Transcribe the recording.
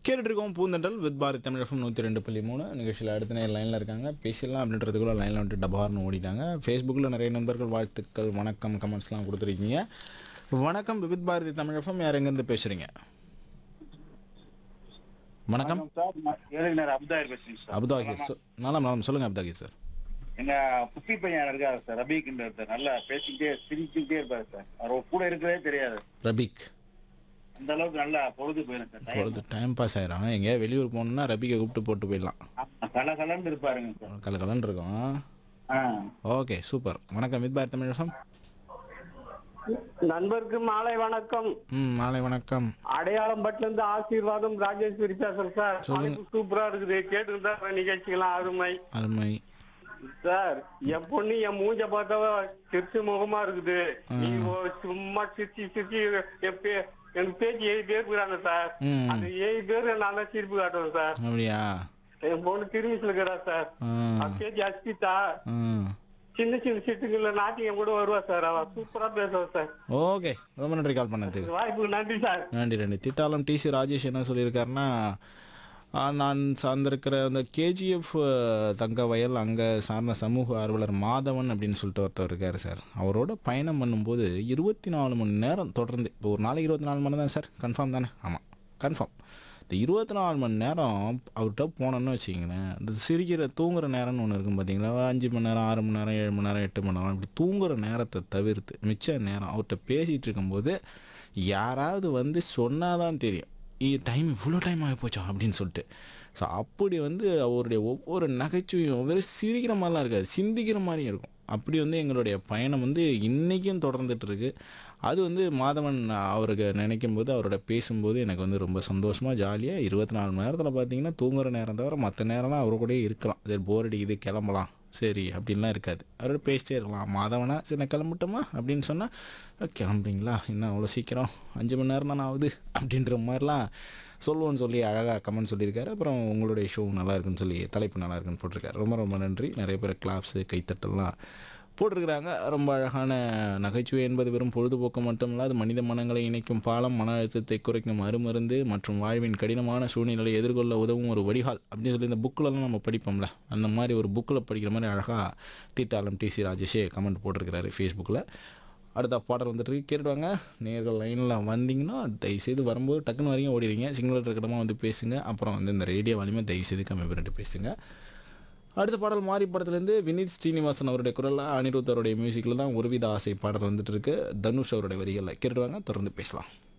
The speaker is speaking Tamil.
கேட்டுட்டு இருக்கோம் பூந்தண்டல் வித் பாரத் தமிழ் எஃப்எம் நூற்றி ரெண்டு புள்ளி மூணு நிகழ்ச்சியில் அடுத்த நேரம் லைனில் இருக்காங்க பேசிடலாம் அப்படின்றதுக்குள்ள லைனில் வந்துட்டு டபார்னு ஓடிட்டாங்க ஃபேஸ்புக்கில் நிறைய நண்பர்கள் வாழ்த்துக்கள் வணக்கம் கமெண்ட்ஸ்லாம் கொடுத்துருக்கீங்க வணக்கம் விவித் பாரதி தமிழ் எஃப்எம் யார் எங்கேருந்து பேசுகிறீங்க வணக்கம் சார் நான் ஏழுநர் அப்தார் பேசுறேன் சார் அபுதாகி நல்லா மேடம் சொல்லுங்கள் அபுதாகி சார் எங்க குட்டி பையன் இருக்காரு சார் ரபிக்குன்ற சார் நல்லா பேசிக்கிட்டே சிரிச்சுக்கிட்டே இருப்பாரு சார் அவர் கூட இருக்கிறதே தெரியாது ரபிக் அந்த அளவுக்கு நல்லா பொழுது போயிடும் சார் time. பொழுது டைம் பாஸ் ஆயிரும் எங்கேயா வெளியூர் போகணுன்னா ரபிக்கை கூப்பிட்டு போட்டு போயிடலாம் ஆமா, கலகலன்னு இருப்பாருங்க சார் கல கலன்னு இருக்கும் ஆ. ஓகே சூப்பர் வணக்கம் வித் பாரத் தமிழ் எஃப்எம் நண்பருக்கு மாலை வணக்கம் ம் மாலை வணக்கம் அடையாளம் பட்டில இருந்து ஆசீர்வாதம் ராஜேஸ்வரி பேசுறேன் சார் தலைப்பு சூப்பரா இருக்குது கேட்டுதான் நிகழ்ச்சிகளாம் அருமை அருமை சார் என் பொண்ணு என் மூஞ்ச பார்த்தா சிரிச்சு முகமா இருக்குது நீ ஒரு சும்மா சிரிச்சு சிரிச்சு என் பே- எனக்கு பேச்சு ஏழு பேர் இருக்கிறாங்க சார் ம் அந்த ஏழு பேர் நான் தான் சிரிப்பு காட்டுவேன் சார் அப்படியா என் பொண்ணு திரும்பி இருக்கிறா சார் ஆ அவ பேச்சு அஸ்பிதா ஆ சின்ன சின்ன சிட்டுங்கள்ல நாட்டியம் கூட வருவா சார் அவ சூப்பரா பேசுவா சார் ஓகே ரொம்ப நன்றி கால் பண்ணதுக்கு வாய்ப்புக்கு நன்றி சார் நன்றி நன்றி திட்டாளம் டிசி ராஜேஷ் என்ன சொல்லியிருக்காருன்னா ஆ, நான் சார்ந்திருக்கிற அந்த கேஜிஎஃப் தங்க வயல் அங்கே சார்ந்த சமூக ஆர்வலர் மாதவன் அப்படின்னு சொல்லிட்டு ஒருத்தர் இருக்கார் சார் அவரோட பயணம் பண்ணும்போது இருபத்தி நாலு மணி நேரம் தொடர்ந்து இப்போ ஒரு நாளைக்கு இருபத்தி நாலு மணி தான் சார் கன்ஃபார்ம் தானே ஆமாம் கன்ஃபார்ம் இந்த இருபத்தி நாலு மணி நேரம் அவர்கிட்ட போனோன்னு வச்சிங்களேன் இந்த சிரிக்கிற தூங்குற நேரம்னு ஒன்று இருக்கும் பார்த்தீங்களா அஞ்சு மணி நேரம் ஆறு மணி நேரம் ஏழு மணி நேரம் எட்டு மணி நேரம் இப்படி தூங்குற நேரத்தை தவிர்த்து மிச்ச நேரம் அவர்கிட்ட பேசிகிட்டு இருக்கும்போது யாராவது வந்து சொன்னாதான் தெரியும் டைம் இவ்வளோ டைம் ஆகி போச்சா அப்படின்னு சொல்லிட்டு ஸோ அப்படி வந்து அவருடைய ஒவ்வொரு நகைச்சுவையும் வெறும் சிரிக்கிற மாதிரிலாம் இருக்காது சிந்திக்கிற மாதிரியும் இருக்கும் அப்படி வந்து எங்களுடைய பயணம் வந்து இன்றைக்கும் தொடர்ந்துட்டு இருக்கு அது வந்து மாதவன் அவருக்கு நினைக்கும் போது அவரோட பேசும்போது எனக்கு வந்து ரொம்ப சந்தோஷமாக ஜாலியாக இருபத்தி நாலு மணி நேரத்தில் பார்த்தீங்கன்னா தூங்குற நேரம் தவிர மற்ற நேரம்லாம் அவர் கூடயே இருக்கலாம் சரி போர் அடிக்குது கிளம்பலாம் சரி அப்படின்லாம் இருக்காது அவரோட பேசிட்டே இருக்கலாம் மாதவனா சரி நான் கிளம்பட்டுமா அப்படின்னு சொன்னால் கிளம்புறீங்களா என்ன அவ்வளோ சீக்கிரம் அஞ்சு மணி நேரம் தானே ஆகுது அப்படின்ற மாதிரிலாம் சொல்லுவோன்னு சொல்லி அழகாக கமெண்ட் சொல்லியிருக்காரு அப்புறம் உங்களுடைய ஷோ நல்லா இருக்குன்னு சொல்லி தலைப்பு நல்லா இருக்குன்னு போட்டிருக்காரு ரொம்ப ரொம்ப நன்றி நிறைய பேர் கிளாப்ஸு கைத்தட்டல்லாம் போட்டிருக்கிறாங்க ரொம்ப அழகான நகைச்சுவை என்பது வெறும் பொழுதுபோக்கு மட்டுமல்ல அது மனித மனங்களை இணைக்கும் பாலம் மன அழுத்தத்தை குறைக்கும் அருமருந்து மற்றும் வாழ்வின் கடினமான சூழ்நிலையை எதிர்கொள்ள உதவும் ஒரு வடிகால் அப்படின்னு சொல்லி இந்த புக்கிலலாம் நம்ம படிப்போம்ல அந்த மாதிரி ஒரு புக்கில் படிக்கிற மாதிரி அழகாக தீட்டாளம் டிசி ராஜேஷே கமெண்ட் போட்டிருக்கிறாரு ஃபேஸ்புக்கில் அடுத்த பாடல் வந்துட்டு இருக்கு. கேட்டுடுவாங்க நேர்கள் லைனில் வந்தீங்கன்னா தயவுசெய்து வரும்போது டக்குன்னு வரைக்கும் ஓடிடுங்க சிங்கிள் இருக்கடமா வந்து பேசுங்க அப்புறம் வந்து இந்த ரேடியோ வலிமை தயவுசெய்து கம்மி பண்ணிட்டு பேசுங்க அடுத்த பாடல் மாறி படத்துலேருந்து வினீத் ஸ்ரீனிவாசன் அவருடைய குரலில் அனிருத் அவருடைய மியூசிக்கில் தான் ஒருவித ஆசை பாடல் வந்துட்டு இருக்கு தனுஷ் அவருடைய வரிகளில் கேட்டுடுவாங்க தொடர்ந்து பேசலாம்